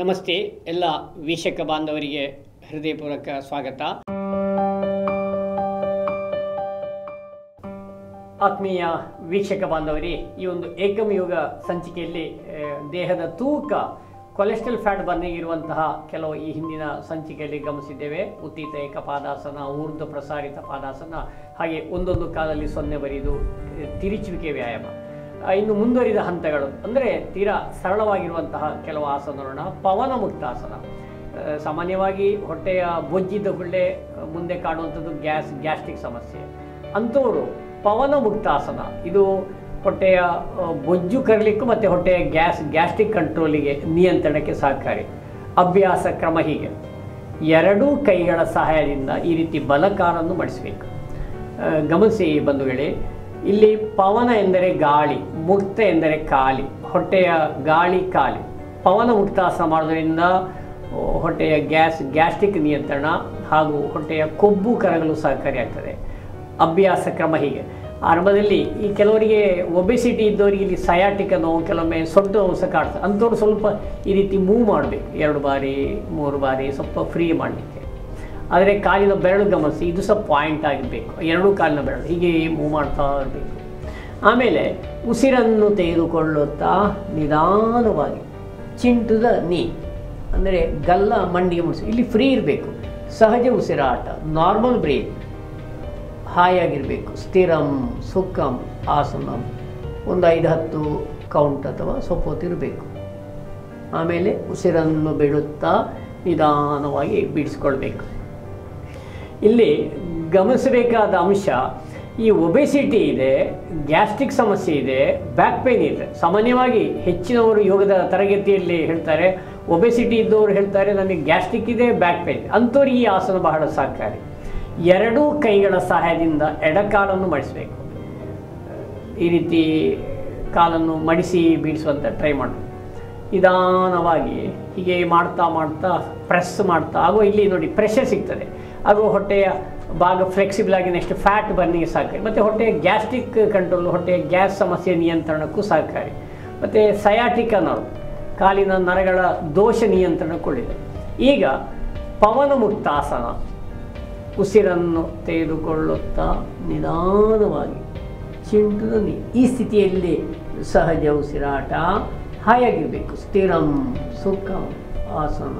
ನಮಸ್ತೆ ಎಲ್ಲ ವೀಕ್ಷಕ ಬಾಂಧವರಿಗೆ ಹೃದಯಪೂರ್ವಕ ಸ್ವಾಗತ ಆತ್ಮೀಯ ವೀಕ್ಷಕ ಬಾಂಧವರೇ ಈ ಒಂದು ಏಕಂ ಯೋಗ ಸಂಚಿಕೆಯಲ್ಲಿ ಆ, ದೇಹದ ತೂಕ ಕೊಲೆಸ್ಟ್ರಾಲ್ ಫ್ಯಾಟ್ ಬಂದಿರುವಂತಹ ಕೆಲವು ಈ ಹಿಂದಿನ ಸಂಚಿಕೆಯಲ್ಲಿ ಗಮನಿಸಿದ್ದೇವೆ ಉತ್ತೀತ ಏಕ ಪಾದಾಸನ ಊರ್ಧ್ವ ಪ್ರಸಾರಿತ ಪಾದಾಸನ ಹಾಗೆ ಒಂದೊಂದು ಕಾಲಲ್ಲಿ ಸೊನ್ನೆ ಬರಿದು ಆ, ತಿರುಚುವಿಕೆ ವ್ಯಾಯಾಮ ಆ, ಇನ್ನು ಮುಂದುವರಿದ ಹಂತಗಳು ಅಂದರೆ ತೀರಾ ಸರಳವಾಗಿರುವಂತಹ ಕೆಲವು ಆಸನಗಳನ್ನ ಪವನ ಮುಕ್ತಾಸನ ಆ, ಸಾಮಾನ್ಯವಾಗಿ ಹೊಟ್ಟೆಯ ಬೊಜ್ಜಿದ್ದ ಗುಳ್ಳೆ ಆ, ಮುಂದೆ ಕಾಣುವಂಥದ್ದು ಗ್ಯಾಸ್ ಗ್ಯಾಸ್ಟ್ರಿಕ್ ಸಮಸ್ಯೆ ಅಂಥವರು ಪವನ ಮುಕ್ತಾಸನ ಇದು ಹೊಟ್ಟೆಯ ಆ, ಬೊಜ್ಜು ಕರಲಿಕ್ಕೂ ಮತ್ತು ಹೊಟ್ಟೆಯ ಗ್ಯಾಸ್ ಗ್ಯಾಸ್ಟ್ರಿಕ್ ಕಂಟ್ರೋಲಿಗೆ ನಿಯಂತ್ರಣಕ್ಕೆ ಸಹಕಾರಿ ಅಭ್ಯಾಸ ಕ್ರಮ ಹೀಗೆ ಎರಡೂ ಕೈಗಳ ಸಹಾಯದಿಂದ ಈ ರೀತಿ ಬಲಕಾರನ್ನು ಮಾಡಿಸಬೇಕು ಆ, ಗಮನಿಸಿ ಬಂಧುಗಳೇ ಇಲ್ಲಿ ಪವನ ಎಂದರೆ ಗಾಳಿ ಮುಕ್ತ ಎಂದರೆ ಖಾಲಿ ಹೊಟ್ಟೆಯ ಗಾಳಿ ಖಾಲಿ ಪವನ ಮುಕ್ತಾಸನ ಮಾಡೋದ್ರಿಂದ ಆ, ಹೊಟ್ಟೆಯ ಗ್ಯಾಸ್ ಗ್ಯಾಸ್ಟ್ರಿಕ್ ನಿಯಂತ್ರಣ ಹಾಗೂ ಹೊಟ್ಟೆಯ ಕೊಬ್ಬು ಕರಗಲು ಸಹಕಾರಿಯಾಗ್ತದೆ ಅಭ್ಯಾಸ ಕ್ರಮ ಹೀಗೆ ಆರಂಭದಲ್ಲಿ ಈ ಕೆಲವರಿಗೆ ಒಬೆಸಿಟಿ ಇದ್ದವರಿಗೆ ಇಲ್ಲಿ ಸಯಾಟಿಕ ನೋವು ಕೆಲವೊಮ್ಮೆ ಸೊಂಟು ನೋವು ಸಹ ಕಾಡ್ತದೆ ಅಂಥವ್ರು ಸ್ವಲ್ಪ ಈ ರೀತಿ ಮೂವ್ ಮಾಡಬೇಕು ಎರಡು ಬಾರಿ ಮೂರು ಬಾರಿ ಸ್ವಲ್ಪ ಫ್ರೀ ಮಾಡಲಿಕ್ಕೆ ಆದರೆ ಕಾಲಿನ ಬೆರಳು ಗಮನಿಸಿ ಇದು ಸಹ ಪಾಯಿಂಟ್ ಆಗಿರಬೇಕು ಎರಡೂ ಕಾಲಿನ ಬೆರಳು ಹೀಗೆ ಮೂವ್ ಮಾಡ್ತಾ ಇರಬೇಕು ಆಮೇಲೆ ಉಸಿರನ್ನು ತೆಗೆದುಕೊಳ್ಳುತ್ತಾ ನಿಧಾನವಾಗಿ ಚಿಂಟು ದ ನೀ ಅಂದರೆ ಗಲ್ಲ ಮಂಡಿಗೆ ಮುಡಿಸಿ ಇಲ್ಲಿ ಫ್ರೀ ಇರಬೇಕು ಸಹಜ ಉಸಿರಾಟ ನಾರ್ಮಲ್ ಬ್ರೀತ್ ಹಾಯಾಗಿರಬೇಕು ಸ್ಥಿರಂ ಸುಖಂ ಆಸನಂ ಒಂದು ಐದು ಹತ್ತು ಕೌಂಟ್ ಅಥವಾ ಸ್ವಲ್ಪ ಹೊತ್ತಿರಬೇಕು ಆಮೇಲೆ ಉಸಿರನ್ನು ಬಿಡುತ್ತಾ ನಿಧಾನವಾಗಿ ಬಿಡಿಸ್ಕೊಳ್ಬೇಕು ಇಲ್ಲಿ ಗಮನಿಸಬೇಕಾದ ಅಂಶ ಈ ಒಬೆಸಿಟಿ ಇದೆ ಗ್ಯಾಸ್ಟ್ರಿಕ್ ಸಮಸ್ಯೆ ಇದೆ ಬ್ಯಾಕ್ ಪೇನ್ ಇದೆ ಸಾಮಾನ್ಯವಾಗಿ ಹೆಚ್ಚಿನವರು ಯೋಗದ ತರಗತಿಯಲ್ಲಿ ಹೇಳ್ತಾರೆ ಒಬೆಸಿಟಿ ಇದ್ದವರು ಹೇಳ್ತಾರೆ ನನಗೆ ಗ್ಯಾಸ್ಟ್ರಿಕ್ ಇದೆ ಬ್ಯಾಕ್ ಪೇನ್ ಅಂಥವ್ರಿಗೆ ಈ ಆಸನ ಬಹಳ ಸಹಕಾರಿ ಎರಡೂ ಕೈಗಳ ಸಹಾಯದಿಂದ ಎಡಕಾಲನ್ನು ಮಾಡಿಸಬೇಕು ಈ ರೀತಿ ಕಾಲನ್ನು ಮಡಿಸಿ ಬೀಳಿಸುವಂಥ ಟ್ರೈ ಮಾಡಿ ನಿಧಾನವಾಗಿ ಹೀಗೆ ಮಾಡ್ತಾ ಮಾಡ್ತಾ ಪ್ರೆಸ್ ಮಾಡ್ತಾ ಆಗೋ ಇಲ್ಲಿ ನೋಡಿ ಪ್ರೆಷರ್ ಸಿಗ್ತದೆ ಹಾಗೂ ಹೊಟ್ಟೆಯ ಭಾಗ ಫ್ಲೆಕ್ಸಿಬಲ್ ಆಗಿ ನೆಕ್ಸ್ಟ್ ಫ್ಯಾಟ್ ಬರ್ನಿಗೆ ಸಹಕಾರಿ ಮತ್ತು ಹೊಟ್ಟೆಯ ಗ್ಯಾಸ್ಟ್ರಿಕ್ ಕಂಟ್ರೋಲ್ ಹೊಟ್ಟೆಯ ಗ್ಯಾಸ್ ಸಮಸ್ಯೆ ನಿಯಂತ್ರಣಕ್ಕೂ ಸಹಕಾರಿ ಮತ್ತು ಸಯಾಟಿಕ ನರ್ವ್ ಕಾಲಿನ ನರಗಳ ದೋಷ ನಿಯಂತ್ರಣಕ್ಕೊಳ್ಳಿದೆ ಈಗ ಪವನ ಮುಕ್ತಾಸನ ಉಸಿರನ್ನು ತೆಗೆದುಕೊಳ್ಳುತ್ತಾ ನಿಧಾನವಾಗಿ ಚಿಂಟು ನೀ ಈ ಸ್ಥಿತಿಯಲ್ಲಿ ಸಹಜ ಉಸಿರಾಟ ಹಾಯಾಗಿರಬೇಕು ಸ್ಥಿರಂ ಸುಖಂ ಆಸನ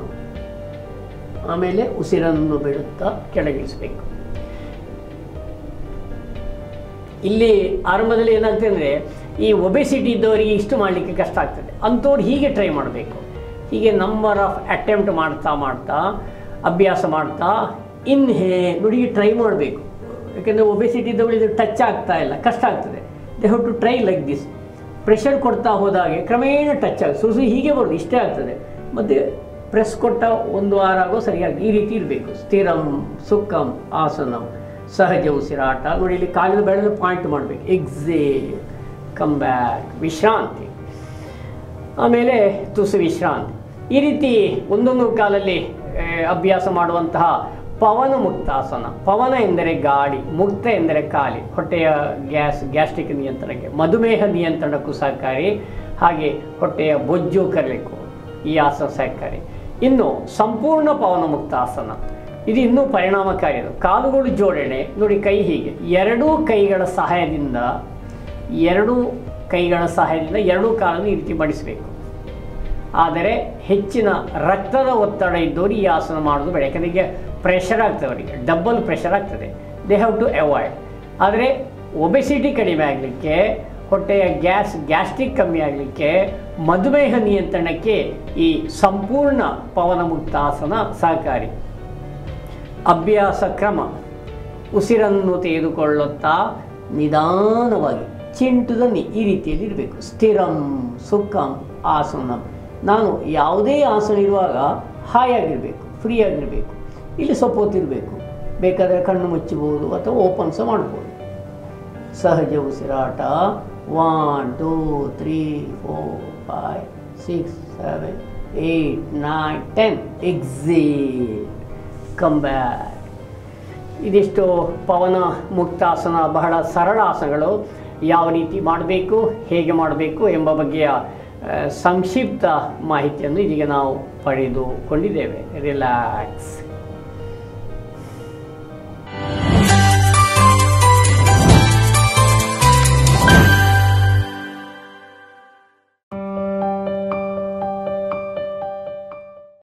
ಆಮೇಲೆ ಉಸಿರನ್ನು ಬಿಡುತ್ತಾ ಕೆಳಗಿಳಿಸಬೇಕು ಇಲ್ಲಿ ಆರಂಭದಲ್ಲಿ ಏನಾಗ್ತದೆ ಅಂದರೆ ಈ ಒಬೆಸಿಟಿ ಇದ್ದವರಿಗೆ ಇಷ್ಟು ಮಾಡಲಿಕ್ಕೆ ಕಷ್ಟ ಆಗ್ತದೆ ಅಂಥವ್ರು ಹೀಗೆ ಟ್ರೈ ಮಾಡಬೇಕು ಹೀಗೆ ನಂಬರ್ ಆಫ್ ಅಟೆಂಪ್ಟ್ ಮಾಡ್ತಾ ಮಾಡ್ತಾ ಅಭ್ಯಾಸ ಮಾಡ್ತಾ ಇನ್ಹೇ ನೋಡಿ ಟ್ರೈ ಮಾಡಬೇಕು ಯಾಕೆಂದರೆ ಒಬೆಸಿಟಿ ಇದ್ದವಳಿಗೆ ಟಚ್ ಆಗ್ತಾ ಇಲ್ಲ ಕಷ್ಟ ಆಗ್ತದೆ they have to try like this pressure ಕೊಡ್ತಾ ಹೋದಾಗೆ ಕ್ರಮೇಣ ಟಚ್ ಆಗುತ್ತೆ ಸುಸು ಹೀಗೆ ಬರೋದು ಇಷ್ಟೇ ಆಗ್ತದೆ ಮತ್ತು ಪ್ರೆಸ್ ಕೊಟ್ಟ ಒಂದು ವಾರ ಆಗೋ ಸರಿಯಾಗಿ ಈ ರೀತಿ ಇರಬೇಕು ಸ್ಥಿರಂ ಸುಖಂ ಆಸನಂ ಸಹಜ ಉಸಿರಾಟ ನೋಡಿ ಇಲ್ಲಿ ಕಾಲಿನ ಬೆಳೆದ ಪಾಯಿಂಟ್ ಮಾಡಬೇಕು ಎಕ್ಸೇ ಕಮ್ ಬ್ಯಾಕ್ ವಿಶ್ರಾಂತಿ ಆಮೇಲೆ ತುಸು ವಿಶ್ರಾಂತಿ ಈ ರೀತಿ ಒಂದೊಂದು ಕಾಲಲ್ಲಿ ಆ, ಅಭ್ಯಾಸ ಮಾಡುವಂತಹ ಪವನ ಮುಕ್ತಾಸನ ಪವನ ಎಂದರೆ ಗಾಳಿ ಮುಕ್ತ ಎಂದರೆ ಖಾಲಿ ಹೊಟ್ಟೆಯ ಗ್ಯಾಸ್ ಗ್ಯಾಸ್ಟ್ರಿಕ್ ನಿಯಂತ್ರಣಕ್ಕೆ ಮಧುಮೇಹ ನಿಯಂತ್ರಣಕ್ಕೂ ಸಹಕಾರಿ ಹಾಗೆ ಹೊಟ್ಟೆಯ ಬೊಜ್ಜು ಕರಲಿಕ್ಕೂ ಈ ಆಸನ ಸಹಕಾರಿ ಇನ್ನು ಸಂಪೂರ್ಣ ಪವನ ಮುಕ್ತಾಸನ ಇದು ಇನ್ನೂ ಪರಿಣಾಮಕಾರಿ ಅದು ಕಾಲುಗಳು ಜೋಡಣೆ ನೋಡಿ ಕೈ ಹೀಗೆ ಎರಡೂ ಕೈಗಳ ಸಹಾಯದಿಂದ ಎರಡೂ ಕೈಗಳ ಸಹಾಯದಿಂದ ಎರಡೂ ಕಾಲನ್ನು ಈ ರೀತಿ ಮಡಿಸಬೇಕು ಆದರೆ ಹೆಚ್ಚಿನ ರಕ್ತದ ಒತ್ತಡ ಇದ್ದವರು ಈ ಆಸನ ಮಾಡೋದು ಬೇಡ ಯಾಕಂದರೆ ಈಗ ಪ್ರೆಷರ್ ಆಗ್ತದೆ ಅವರಿಗೆ ಡಬಲ್ ಪ್ರೆಷರ್ ಆಗ್ತದೆ ದೇ ಹ್ಯಾವ್ ಟು ಅವಾಯ್ಡ್ ಆದರೆ ಒಬೆಸಿಟಿ ಕಡಿಮೆ ಆಗಲಿಕ್ಕೆ ಹೊಟ್ಟೆಯ ಗ್ಯಾಸ್ ಗ್ಯಾಸ್ಟ್ರಿಕ್ ಕಮ್ಮಿ ಆಗಲಿಕ್ಕೆ ಮಧುಮೇಹ ನಿಯಂತ್ರಣಕ್ಕೆ ಈ ಸಂಪೂರ್ಣ ಪವನ ಮುಕ್ತ ಆಸನ ಸಹಕಾರಿ ಅಭ್ಯಾಸ ಕ್ರಮ ಉಸಿರನ್ನು ತೆಗೆದುಕೊಳ್ಳುತ್ತಾ ನಿಧಾನವಾಗಿ ಚಿಂಟುದ ನಿ ಈ ರೀತಿಯಲ್ಲಿ ಇರಬೇಕು ಸ್ಥಿರಂ ಸುಖಂ ಆಸನಂ ನಾನು ಯಾವುದೇ ಆಸನ ಇರುವಾಗ ಹಾಯಾಗಿರಬೇಕು ಫ್ರೀ ಆಗಿರಬೇಕು ಇಲ್ಲಿ ಸ್ವಲ್ಪ ಹೊತ್ತಿರಬೇಕು ಬೇಕಾದರೆ ಕಣ್ಣು ಮುಚ್ಚಬಹುದು ಅಥವಾ ಓಪನ್ ಸಹ ಮಾಡ್ಬೋದು ಸಹಜ ಉಸಿರಾಟ one two three four five six seven eight nine ten exhale come back ಇದಿಷ್ಟು ಪವನ ಮುಕ್ತಾಸನ ಬಹಳ ಸರಳ ಆಸನಗಳು ಯಾವ ರೀತಿ ಮಾಡಬೇಕು ಹೇಗೆ ಮಾಡಬೇಕು ಎಂಬ ಬಗ್ಗೆಯ ಆ, ಸಂಕ್ಷಿಪ್ತ ಮಾಹಿತಿಯನ್ನು ಇದೀಗ ನಾವು ಪಡೆದುಕೊಂಡಿದ್ದೇವೆ ರಿಲ್ಯಾಕ್ಸ್